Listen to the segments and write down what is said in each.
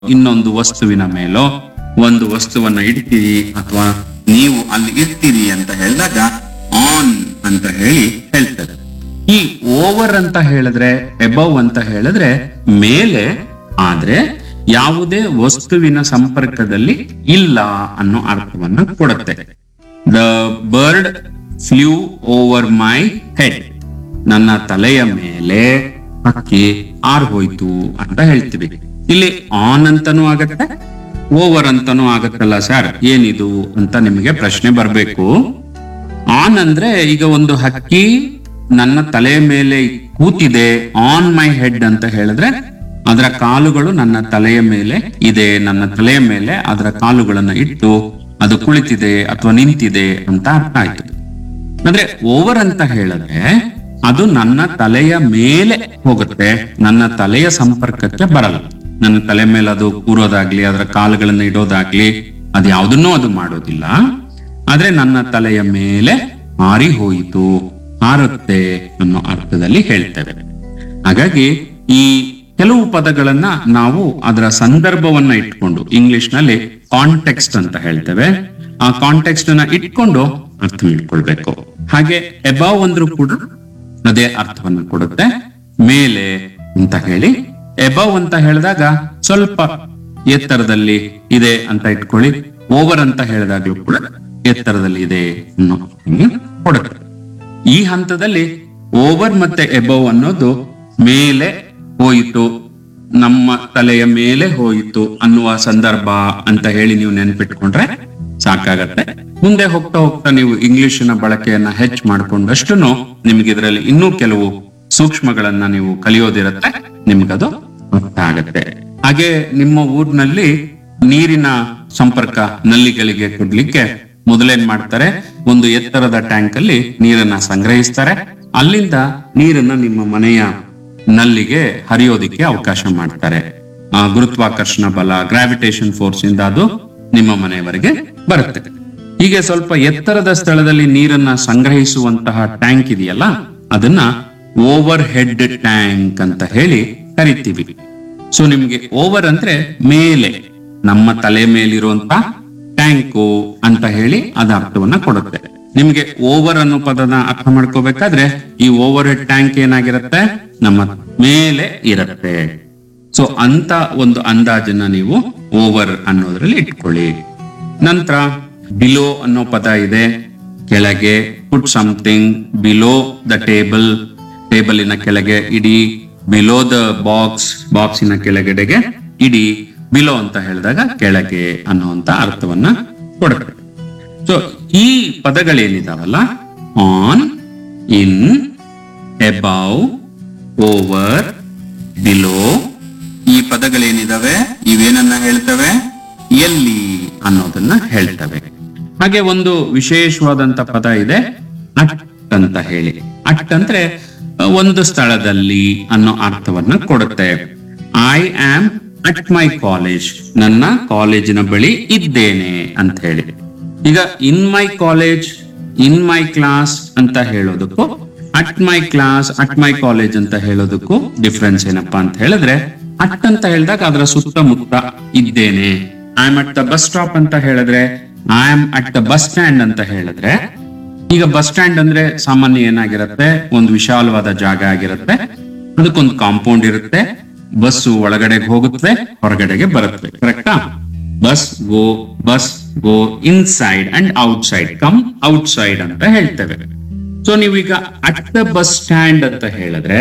ಇನ್ನೊಂದು ವಸ್ತುವಿನ ಮೇಲೋ ಒಂದು ವಸ್ತುವನ್ನ ಇಡ್ತೀರಿ ಅಥವಾ ನೀವು ಅಲ್ಲಿ ಇರ್ತೀರಿ ಅಂತ ಹೇಳಿದಾಗ ಆನ್ ಅಂತ ಹೇಳಿ ಹೇಳ್ತಾರೆ ಈ ಓವರ್ ಅಂತ ಹೇಳಿದ್ರೆ ಎಬವ್ ಅಂತ ಹೇಳಿದ್ರೆ ಮೇಲೆ ಆದ್ರೆ ಯಾವುದೇ ವಸ್ತುವಿನ ಸಂಪರ್ಕದಲ್ಲಿ ಇಲ್ಲ ಅನ್ನೋ ಅರ್ಥವನ್ನ ಕೊಡುತ್ತೆ the bird flew over my head ನನ್ನ ತಲೆಯ ಮೇಲೆ ಹಕ್ಕಿ ಆರ್ ಹೋಯ್ತು ಅಂತ ಹೇಳ್ತೀವಿ ಇಲ್ಲಿ ಆನ್ ಅಂತಾನೂ ಆಗತ್ತೆ ಓವರ್ ಅಂತಾನೂ ಆಗತ್ತಲ್ಲ ಸರ್ ಏನಿದು ಅಂತ ನಿಮಗೆ ಪ್ರಶ್ನೆ ಬರ್ಬೇಕು ಆನ್ ಅಂದ್ರೆ ಈಗ ಒಂದು ಹಕ್ಕಿ ನನ್ನ ತಲೆಯ ಮೇಲೆ ಕೂತಿದೆ ಆನ್ ಮೈ ಹೆಡ್ ಅಂತ ಹೇಳಿದ್ರೆ ಅದರ ಕಾಲುಗಳು ನನ್ನ ತಲೆಯ ಮೇಲೆ ಇದೆ ನನ್ನ ತಲೆಯ ಮೇಲೆ ಅದರ ಕಾಲುಗಳನ್ನ ಇಟ್ಟು ಅದು ಕುಳಿತಿದೆ ಅಥವಾ ನಿಂತಿದೆ ಅಂತ ಅರ್ಥ ಆಯ್ತು ಅಂದ್ರೆ ಓವರ್ ಅಂತ ಹೇಳಿದ್ರೆ ಅದು ನನ್ನ ತಲೆಯ ಮೇಲೆ ಹೋಗುತ್ತೆ ನನ್ನ ತಲೆಯ ಸಂಪರ್ಕಕ್ಕೆ ಬರಲ್ಲ ನನ್ನ ತಲೆ ಮೇಲೆ ಅದು ಕೂರೋದಾಗ್ಲಿ ಅದರ ಕಾಲುಗಳನ್ನ ಇಡೋದಾಗ್ಲಿ ಅದು ಯಾವುದನ್ನೂ ಅದು ಮಾಡೋದಿಲ್ಲ ಆದ್ರೆ ನನ್ನ ತಲೆಯ ಮೇಲೆ ಹಾರಿ ಹೋಯಿತು ಹಾರುತ್ತೆ ಅನ್ನೋ ಅರ್ಥದಲ್ಲಿ ಹೇಳ್ತೇವೆ ಹಾಗಾಗಿ ಈ ಕೆಲವು ಪದಗಳನ್ನ ನಾವು ಅದರ ಸಂದರ್ಭವನ್ನ ಇಟ್ಕೊಂಡು ಇಂಗ್ಲಿಷ್ ನಲ್ಲಿ ಕಾಂಟೆಕ್ಸ್ಟ್ ಅಂತ ಹೇಳ್ತೇವೆ ಆ ಕಾಂಟೆಕ್ಸ್ಟ್ ಅನ್ನ ಇಟ್ಕೊಂಡು ಅರ್ಥ ಮಾಡ್ಕೊಳ್ಬೇಕು ಹಾಗೆ ಎಬಾವ್ ಅಂದ್ರೂ ಕೂಡ ಅದೇ ಅರ್ಥವನ್ನ ಕೊಡುತ್ತೆ ಮೇಲೆ ಅಂತ ಹೇಳಿ ಎಬವ್ ಅಂತ ಹೇಳಿದಾಗ ಸ್ವಲ್ಪ ಎತ್ತರದಲ್ಲಿ ಇದೆ ಅಂತ ಇಟ್ಕೊಳ್ಳಿ ಓವರ್ ಅಂತ ಹೇಳಿದಾಗ್ಲೂ ಕೂಡ ಎತ್ತರದಲ್ಲಿ ಇದೆ ಅನ್ನೋ ಹಂಗೆ ಕೊಡುತ್ತೆ ಈ ಹಂತದಲ್ಲಿ ಓವರ್ ಮತ್ತೆ ಎಬವ್ ಅನ್ನೋದು ಮೇಲೆ ಹೋಯಿತು ನಮ್ಮ ತಲೆಯ ಮೇಲೆ ಹೋಯಿತು ಅನ್ನುವ ಸಂದರ್ಭ ಅಂತ ಹೇಳಿ ನೀವು ನೆನ್ಪಿಟ್ಕೊಂಡ್ರೆ ಸಾಕಾಗತ್ತೆ ಮುಂದೆ ಹೋಗ್ತಾ ಹೋಗ್ತಾ ನೀವು ಇಂಗ್ಲಿಶಿನ ಬಳಕೆಯನ್ನ ಹೆಚ್ಚು ಮಾಡ್ಕೊಂಡಷ್ಟು ನಿಮ್ಗೆ ಇದರಲ್ಲಿ ಇನ್ನೂ ಕೆಲವು ಸೂಕ್ಷ್ಮಗಳನ್ನ ನೀವು ಕಲಿಯೋದಿರತ್ತೆ ನಿಮ್ಗದು ಅರ್ಥ ಆಗತ್ತೆ ಹಾಗೆ ನಿಮ್ಮ ಊರಿನಲ್ಲಿ ನೀರಿನ ಸಂಪರ್ಕ ನಲ್ಲಿಗಳಿಗೆ ಕೊಡ್ಲಿಕ್ಕೆ ಮೊದಲೇನ್ ಮಾಡ್ತಾರೆ ಒಂದು ಎತ್ತರದ ಟ್ಯಾಂಕ್ ಅಲ್ಲಿ ನೀರನ್ನ ಸಂಗ್ರಹಿಸ್ತಾರೆ ಅಲ್ಲಿಂದ ನೀರನ್ನ ನಿಮ್ಮ ಮನೆಯ ನಲ್ಲಿಗೆ ಹರಿಯೋದಿಕ್ಕೆ ಅವಕಾಶ ಮಾಡ್ತಾರೆ ಆ ಗುರುತ್ವಾಕರ್ಷಣ ಬಲ ಗ್ರಾವಿಟೇಷನ್ ಫೋರ್ಸ್ ಇಂದ ಅದು ನಿಮ್ಮ ಮನೆಯವರೆಗೆ ಬರುತ್ತೆ ಹೀಗೆ ಸ್ವಲ್ಪ ಎತ್ತರದ ಸ್ಥಳದಲ್ಲಿ ನೀರನ್ನ ಸಂಗ್ರಹಿಸುವಂತಹ ಟ್ಯಾಂಕ್ ಇದೆಯಲ್ಲ ಅದನ್ನ ಓವರ್ ಹೆಡ್ ಟ್ಯಾಂಕ್ ಅಂತ ಹೇಳಿ ಕರಿತೀವಿ ಸೊ ನಿಮ್ಗೆ ಓವರ್ ಅಂದ್ರೆ ಮೇಲೆ ನಮ್ಮ ತಲೆ ಮೇಲಿರುವಂತ ಟ್ಯಾಂಕು ಅಂತ ಹೇಳಿ ಅದ ಅರ್ಥವನ್ನ ಕೊಡುತ್ತೆ ನಿಮ್ಗೆ ಓವರ್ ಅನ್ನೋ ಪದನ ಅರ್ಥ ಮಾಡ್ಕೋಬೇಕಾದ್ರೆ ಈ ಓವರ್ ಹೆಡ್ ಟ್ಯಾಂಕ್ ಏನಾಗಿರುತ್ತೆ ನಮ್ಮ ಮೇಲೆ ಇರುತ್ತೆ ಸೊ ಅಂತ ಒಂದು ಅಂದಾಜನ್ನ ನೀವು ಓವರ್ ಅನ್ನೋದ್ರಲ್ಲಿ ಇಟ್ಕೊಳ್ಳಿ ನಂತರ ಬಿಲೋ ಅನ್ನೋ ಪದ ಇದೆ ಕೆಳಗೆ put something below the table ಟೇಬಲಿನ ಕೆಳಗೆ ಇಡಿ ಬಿಲೋ ದ ಬಾಕ್ಸ್ ಬಾಕ್ಸಿನ ಕೆಳಗಡೆಗೆ ಇಡಿ ಬಿಲೋ ಅಂತ ಹೇಳಿದಾಗ ಕೆಳಗೆ ಅನ್ನುವಂತ ಅರ್ಥವನ್ನ ಕೊಡುತ್ತೆ ಸೊ ಈ ಪದಗಳೇನಿದಾವಲ್ಲ on in above over below ಈ ಪದಗಳೇನಿದಾವೆ ಇವೇನನ್ನ ಹೇಳ್ತವೆ ಎಲ್ಲಿ ಅನ್ನೋದನ್ನ ಹೇಳ್ತವೆ ಹಾಗೆ ಒಂದು ವಿಶೇಷವಾದಂತ ಪದ ಇದೆ ಅಟ್ ಅಂತ ಹೇಳಿ ಅಟ್ ಅಂದ್ರೆ ಅ, ಒಂದು ಸ್ಥಳದಲ್ಲಿ ಅನ್ನೋ ಅರ್ಥವನ್ನ ಕೊಡುತ್ತೆ I am at my college ನನ್ನ ಕಾಲೇಜಿನ ಬಳಿ ಇದ್ದೇನೆ ಅಂತ ಹೇಳಿ ಈಗ ಇನ್ my college in my class ಅಂತ ಹೇಳೋದಕ್ಕೂ at my class at my college ಅಂತ ಹೇಳೋದಕ್ಕೂ ಡಿಫ್ರೆನ್ಸ್ ಏನಪ್ಪಾ ಅಂತ ಹೇಳಿದ್ರೆ ಅಟ್ ಅಂತ ಹೇಳಿದಾಗ ಅದರ ಸುತ್ತಮುತ್ತ ಇದ್ದೇನೆ I am at the bus stop ಅಂತ ಹೇಳಿದ್ರೆ I am at the bus stand ಅಂತ ಹೇಳಿದ್ರೆ ಈಗ ಬಸ್ ಸ್ಟ್ಯಾಂಡ್ ಅಂದ್ರೆ ಸಾಮಾನ್ಯ ಏನಾಗಿರುತ್ತೆ ಒಂದು ವಿಶಾಲವಾದ ಜಾಗ ಆಗಿರುತ್ತೆ ಅದಕ್ಕೊಂದು ಕಾಂಪೌಂಡ್ ಇರುತ್ತೆ ಬಸ್ಸು ಒಳಗಡೆ ಹೋಗುತ್ತೆ ಹೊರಗಡೆಗೆ ಬರುತ್ತೆ ಕರೆಕ್ಟಾ bus go bus go inside and outside come outside ಅಂತ ಹೇಳ್ತೇವೆ ಸೊ ನೀವೀಗ ಅಟ್ ದ ಬಸ್ ಸ್ಟ್ಯಾಂಡ್ ಅಂತ ಹೇಳಿದ್ರೆ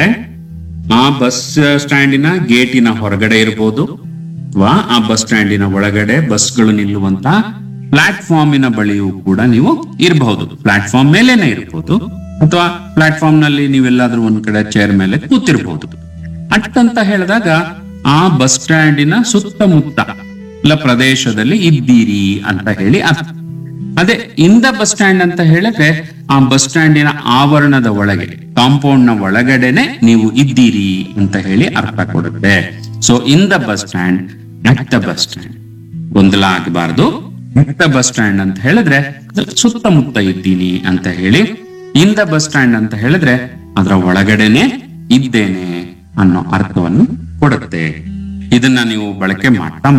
ಆ ಬಸ್ ಸ್ಟ್ಯಾಂಡಿನ ಗೇಟಿನ ಹೊರಗಡೆ ಇರಬಹುದು ಅಥವಾ ಆ ಬಸ್ ಸ್ಟ್ಯಾಂಡಿನ ಒಳಗಡೆ ಬಸ್ಗಳು ನಿಲ್ಲುವಂತ ಪ್ಲಾಟ್ಫಾರ್ಮಿನ ಬಳಿಯೂ ಕೂಡ ನೀವು ಇರಬಹುದು ಪ್ಲಾಟ್ಫಾರ್ಮ್ ಮೇಲೇನೆ ಇರಬಹುದು ಅಥವಾ ಪ್ಲಾಟ್ಫಾರ್ಮ್ ನಲ್ಲಿ ನೀವೆಲ್ಲಾದ್ರೂ ಒಂದ್ ಕಡೆ ಚೇರ್ ಮೇಲೆ ಕೂತಿರ್ಬಹುದು ಅಟ್ ಅಂತ ಹೇಳಿದಾಗ ಆ ಬಸ್ ಸ್ಟ್ಯಾಂಡಿನ ಸುತ್ತಮುತ್ತ ಇಲ್ಲ ಪ್ರದೇಶದಲ್ಲಿ ಇದ್ದೀರಿ ಅಂತ ಹೇಳಿ ಅರ್ಥ ಅದೇ ಇನ್ ದ ಬಸ್ ಸ್ಟ್ಯಾಂಡ್ ಅಂತ ಹೇಳಿದ್ರೆ ಆ ಬಸ್ ಸ್ಟ್ಯಾಂಡಿನ ಆವರಣದ ಒಳಗೆ ಕಾಂಪೌಂಡ್ ನ ಒಳಗಡೆನೆ ನೀವು ಇದ್ದೀರಿ ಅಂತ ಹೇಳಿ ಅರ್ಥ ಕೊಡುತ್ತೆ so in the bus stand at the bus stand ಗೊಂದಲ ಆಗಬಾರ್ದು ಅಟ್ ದ ಬಸ್ ಸ್ಟ್ಯಾಂಡ್ ಅಂತ ಹೇಳಿದ್ರೆ ಅದ್ರ ಸುತ್ತಮುತ್ತ ಇದ್ದೀನಿ ಅಂತ ಹೇಳಿ ಇನ್ ದ ಬಸ್ ಸ್ಟ್ಯಾಂಡ್ ಅಂತ ಹೇಳಿದ್ರೆ ಅದರ ಒಳಗಡೆನೆ ಇದ್ದೇನೆ ಅನ್ನೋ ಅರ್ಥವನ್ನು ಕೊಡುತ್ತೆ ಇದನ್ನ ನೀವು ಬಳಕೆ ಮಾಡ್ತಾ